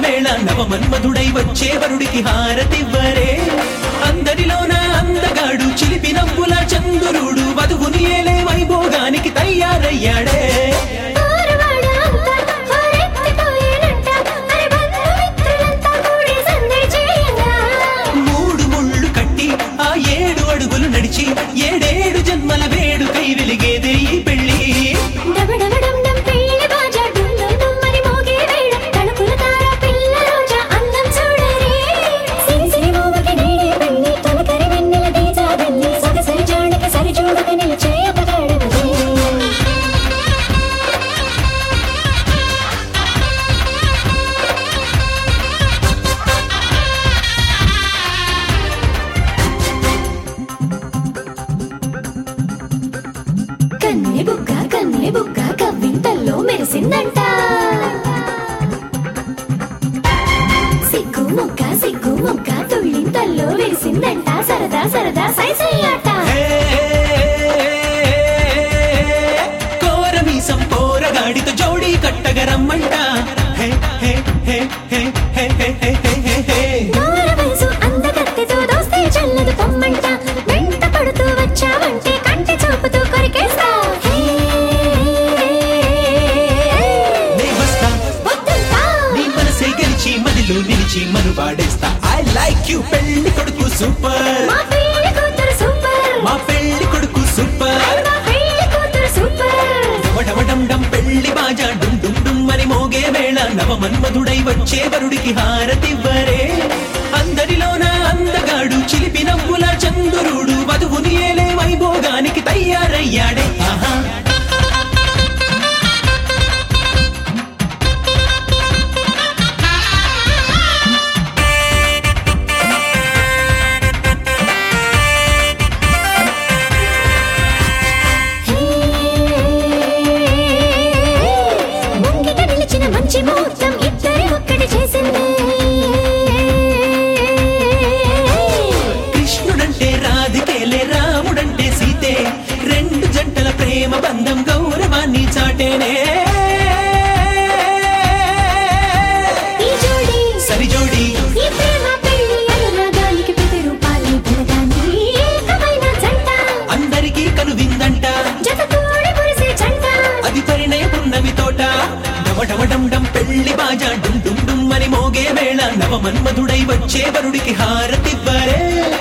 వేళ నవమన్మధుడై వచ్చే వరుడికి హారతివ్వరే అందరిలోన అందగాడు చిలిపి నవ్వుల చంద్రుడు వధువుని ఏలే వైభోగానికి తయారయ్యాడే ఊరువాడ అంతా హోరెత్తిపోయేనంట. అరే బంధుమిత్రులంతా కూడి సందడి చేయంగా. మూడు ముళ్ళు కట్టి ఆ ఏడు అడుగులు నడిచి ఏడేడు జన్మల వేడుకై వెలిగేదే ఈ పెళ్లి డబడబడండం పెళ్లి బాజా డుమ్ డుమ్ డుమ్ అని మోగే వేళ. తలుపుల తార పిల్ల రోజా అందం చూడరే. సిరి సిరి మోవకి నేడే పెళ్లి. తొలకరి వెన్నెల దీజా వెళ్ళి. సొగసరి జాడకి సరి చూడక నిలిచే అతగాడవదే. కన్నె బుగ్గ కన్నె బుగ్గ కవ్వింతల్లో మెరిసిందంట సిగ్గు ముక్క సిగ్గు ముక్క తుళ్ళింతల్లో విరిసిందంట సరదా సరదా సైసయ్యాట హే, కోరమీసం పోరగాడితో జోడీ కట్టగ రమ్మంట హే, హే, హే, హే, హే, హే, హే, హే, హే, హే. దూర వయసు అందగత్తెతో దోస్తే చల్లదు పొమ్మంట వెంట పడుతూ వచ్చావంటే కంటి చూపుతూ కొరికేస్తా హే, నే వస్తా వద్దంటా. నీ మనసే గెలిచి మదిలో నిలిచి మనువాడేస్తా ఐ లైక్ యూ పెళ్లి కొడుకు సూపర్ మా పెళ్లి కూతురు సూపర్ మా పెళ్లి కొడుకు సూపర్ మా పెళ్లి కూతురు సూపర్ వడవడండం పెళ్లి బాజా డుమ్ డుమ్ డుమ్ అని మోగే వేళ నవమన్మధుడై వచ్చే వరుడికి హారతివ్వరే అందరిలోన అందగాడు చిలిపి నవ్వుల చంద్రుడు వధువుని ఏలే వైభోగానికి తయారయ్యాడే ఆహా ముంగిట నిలిచిన మంచి ముహూర్తం ఇద్దరి ఒక్కటి చేసింది కృష్ణుడంటే రాధికేలే రాముడంటే సీతే రెండు జంటల ప్రేమ బంధం గౌరవాన్ని చాటేనే ఈ జోడి సరి జోడి ఈ ప్రేమ పెళ్లి అనురాగానికి ప్రతిరూపాలి బలగాన్ని ఏకమైన జంట అందరికీ కనువిందంట జత తోడి మురిసే జంట అది పరిణయ పున్నమి తోట డమడమడం పెళ్లి బాజా డుమ్ డుమ్ డుమ్ అని మోగే వేళ నవమన్మధుడై వచ్చే వరుడికి హారతివ్వరే